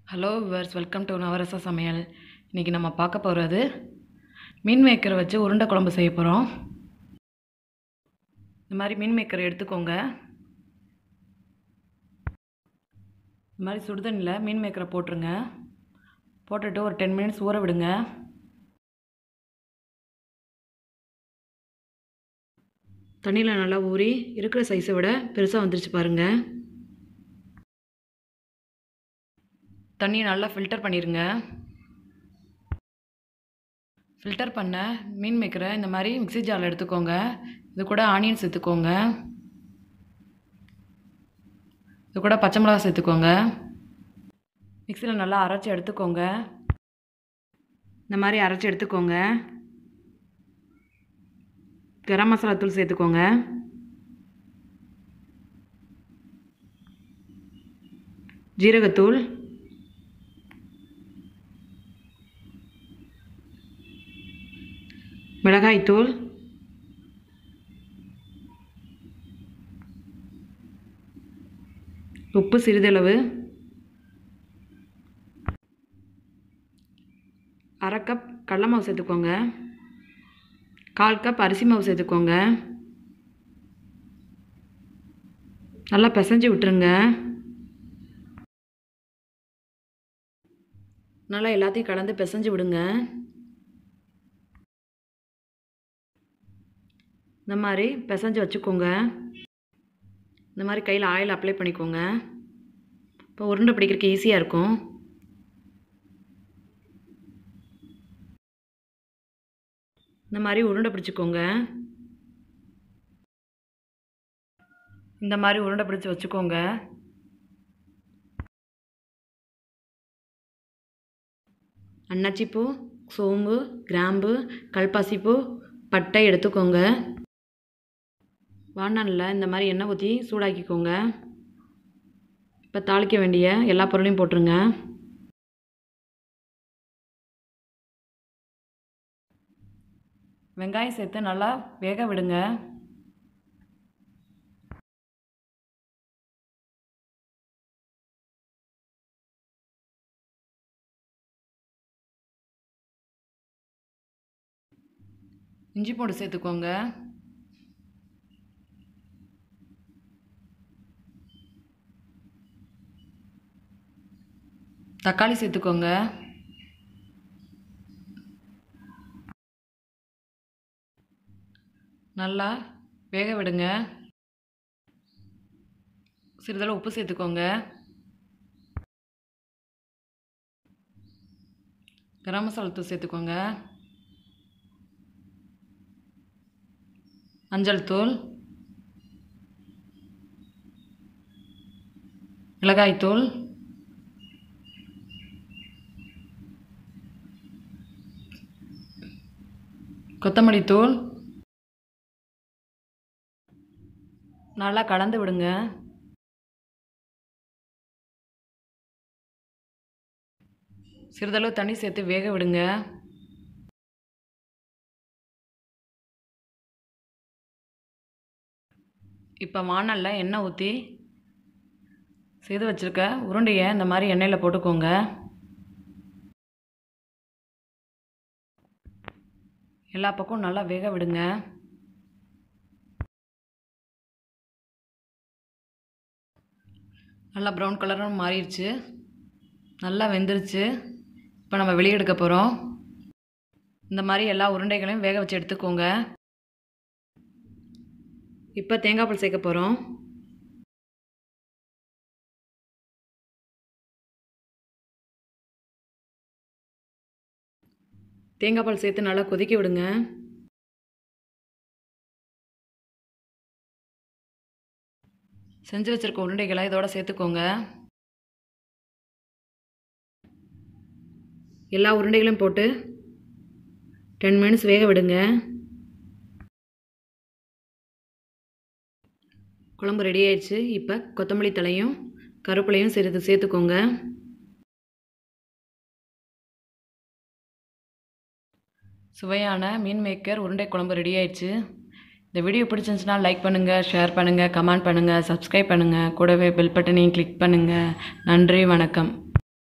hello viewers welcome to நவரச சமையல் இன்றைக்கி நம்ம பார்க்க போகிறது மீன் மேக்கரை வச்சு உருண்டை குழம்பு செய்ய போகிறோம் இந்த மாதிரி மீன் மேக்கரை எடுத்துக்கோங்க இந்த மாதிரி சுடுதண்ணியில் மீன் மேக்கரை போட்டுருங்க போட்டுட்டு ஒரு டென் மினிட்ஸ் ஊற விடுங்க தண்ணியில் நல்லா ஊறி இருக்கிற சைஸை விட பெருசாக வந்துருச்சு பாருங்கள் தண்ணியை நல்லா ஃபில்டர் பண்ணிடுங்க ஃபில்டர் பண்ண மீன் மேக்கரை இந்த மாதிரி மிக்ஸி ஜாரில் எடுத்துக்கோங்க இது கூட ஆனியன் சேர்த்துக்கோங்க இது கூட பச்சை மிளகா சேர்த்துக்கோங்க மிக்சியில் நல்லா அரைச்சி எடுத்துக்கோங்க இந்த மாதிரி அரைச்சி எடுத்துக்கோங்க கரம் மசாலா தூள் சேர்த்துக்கோங்க ஜீரகத்தூள் மிளகாய்த்தூள் உப்பு சிறிதளவு அரை கப் கடல மாவு சேர்த்துக்கோங்க கால் கப் அரிசி மாவு சேர்த்துக்கோங்க நல்லா பிசைஞ்சு விட்டுருங்க நல்லா எல்லாத்தையும் கலந்து பிசைஞ்சு விடுங்க இந்த மாதிரி பிசைஞ்சு வச்சுக்கோங்க இந்த மாதிரி கையில் ஆயில் அப்ளை பண்ணிக்கோங்க இப்போ உருண்டை பிடிக்கிறதுக்கு ஈஸியாக இருக்கும் இந்த மாதிரி உருண்டை பிடிச்சிக்கோங்க இந்த மாதிரி உருண்டை பிடிச்சி வச்சுக்கோங்க அன்னாச்சிப்பூ சோம்பு கிராம்பு கல்பாசிப்பூ பட்டை எடுத்துக்கோங்க வானலில் இந்த மாதிரி எண்ணெய் ஊற்றி சூடாக்கிக்கோங்க இப்போ தாளிக்க வேண்டிய எல்லா பொருளையும் போட்டுருங்க வெங்காயம் சேர்த்து நல்லா வேக விடுங்க இஞ்சி பூண்டு சேர்த்துக்கோங்க தக்காளி சேர்த்துக்கோங்க நல்லா வேக விடுங்க சிறிதளவு உப்பு சேர்த்துக்கோங்க கரம் மசாலா தூள் சேர்த்துக்கோங்க மஞ்சள் தூள் மிளகாய்த்தூள் கொத்தமல்லி தூள் நல்லா கலந்து விடுங்க சிறிதளவு தண்ணி சேர்த்து வேக விடுங்க இப்போ வானலில் எண்ணெய் ஊற்றி செய்து வச்சுருக்க உருண்டையை இந்த மாதிரி எண்ணெயில் போட்டுக்கோங்க எல்லா பக்கமும் நல்லா வேக விடுங்க நல்லா ப்ரௌன் கலரும் மாறிடுச்சு நல்லா வெந்துருச்சு இப்போ நம்ம வெளியே எடுக்க போகிறோம் இந்த மாதிரி எல்லா உருண்டைகளையும் வேக வச்சு எடுத்துக்கோங்க இப்போ தேங்காய் பால் சேர்க்க போகிறோம் தேங்காய் பால் சேர்த்து நல்லா கொதிக்க விடுங்க செஞ்சு வச்சுருக்க உருண்டைகளை இதோட சேர்த்துக்கோங்க எல்லா உருண்டைகளையும் போட்டு டென் மினிட்ஸ் வேக விடுங்க குழம்பு ரெடி ஆயிடுச்சு இப்போ கொத்தமல்லி தலையும் கருப்பிலையும் சிறிது சேர்த்துக்கோங்க சுவையான மீன் மேக்கர் உருண்டை குழம்பு ரெடி ஆயிடுச்சு இந்த வீடியோ பிடிச்சிருந்துச்சுன்னா லைக் பண்ணுங்கள் ஷேர் பண்ணுங்கள் கமெண்ட் பண்ணுங்கள் சப்ஸ்கிரைப் பண்ணுங்கள் கூடவே பெல் பட்டனையும் கிளிக் பண்ணுங்கள் நன்றி வணக்கம்